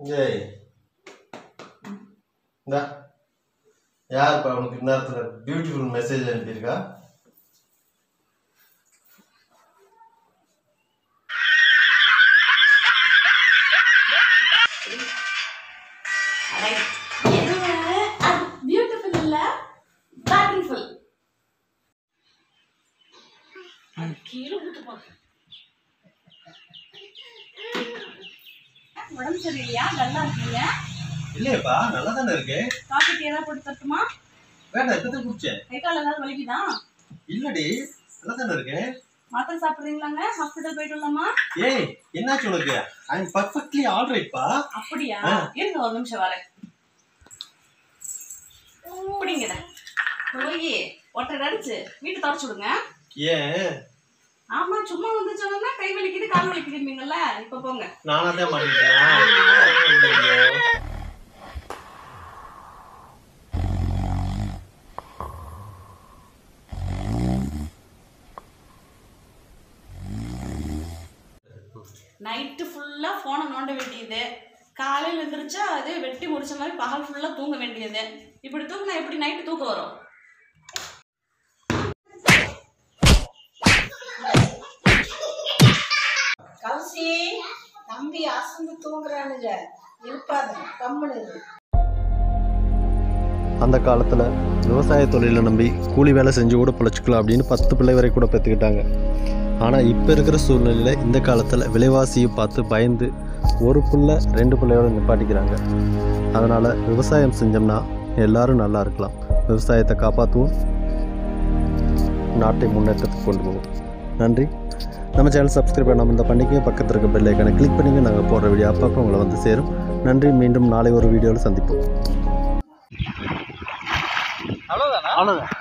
ஏய் இந்தா யாருப்பா உனக்கு இந்நேரத்தில் பியூட்டிஃபுல் மெசேஜ் அனுப்பியிருக்கா அது பியூட்டிஃபுல் இல்ல பேட்டரிஃபுல் அது கீழே ஊத்து பாக்க உடம்பு சரியில்லையா டல்லா இருக்கீங்க இல்லையப்பா நல்லா தானே இருக்கு காஃபி டீ ஏதாவது போட்டு தட்டுமா வேண்டாம் இப்பதான் குடிச்சேன் கை கால் ஏதாவது வலிக்குதா இல்லடி நல்லா தானே இருக்கேன் மாத்திரை சாப்பிடுறீங்களாங்க ஹாஸ்பிட்டல் போயிட்டு வரலாமா ஏய் என்னாச்சு உனக்கு ஐ எம் பர்ஃபெக்ட்லி ஆல் ரைட்ப்பா அப்படியா ஆ. இருங்க ஒரு நிமிஷம் வரேன் பிடிங்கடா போய் ஒட்டரை அடிச்சு வீட்டு தொடச்சு விடுங்க ஏன் ஆமா சும்மா வந்து சொன்னா கை வலிக்குது கால் வலிக்குதுங்களா இப்ப போங்க நானா தான் மாட்டிக்கிட்டேன் நைட்டு ஃபுல்லா போனை நோண்ட வேண்டியது காலையில எந்திரிச்சா அதே வெட்டி முடிச்ச மாதிரி பகல் ஃபுல்லா தூங்க வேண்டியது இப்படி தூங்கினா எப்படி நைட்டு தூக்கம் வரும் கௌசி தம்பி அசந்து தூங்குறானுங்க எழுப்பாத கம்முனு இரு. அந்த காலத்தில் விவசாய தொழிலை நம்பி கூலி வேலை செஞ்சு கூட பிழைச்சிக்கலாம் அப்படின்னு பத்து பிள்ளை வரை கூட பெற்றுக்கிட்டாங்க ஆனால் இப்போ இருக்கிற சூழ்நிலையில் இந்த காலத்தில் விலைவாசியை பார்த்து பயந்து ஒரு பிள்ளை ரெண்டு பிள்ளையோட நிப்பாட்டிக்கிறாங்க அதனால் விவசாயம் செஞ்சோம்னா எல்லாரும் நல்லா இருக்கலாம் விவசாயத்தை காப்பாற்றுவோம் நாட்டை முன்னேற்றத்துக்கு கொண்டு போவோம் நன்றி நம்ம சேனல் சப்ஸ்கிரைப் பண்ணாமல் இந்த பண்ணிக்க பக்கத்தில் இருக்க பெல் ஐக்கானை கிளிக் பண்ணிங்க நாங்கள் போடுற வீடியோ அப்பப்போ உங்களை வந்து சேரும் நன்றி மீண்டும் நாளை ஒரு வீடியோவில் சந்திப்போம் அவ்வளோதான்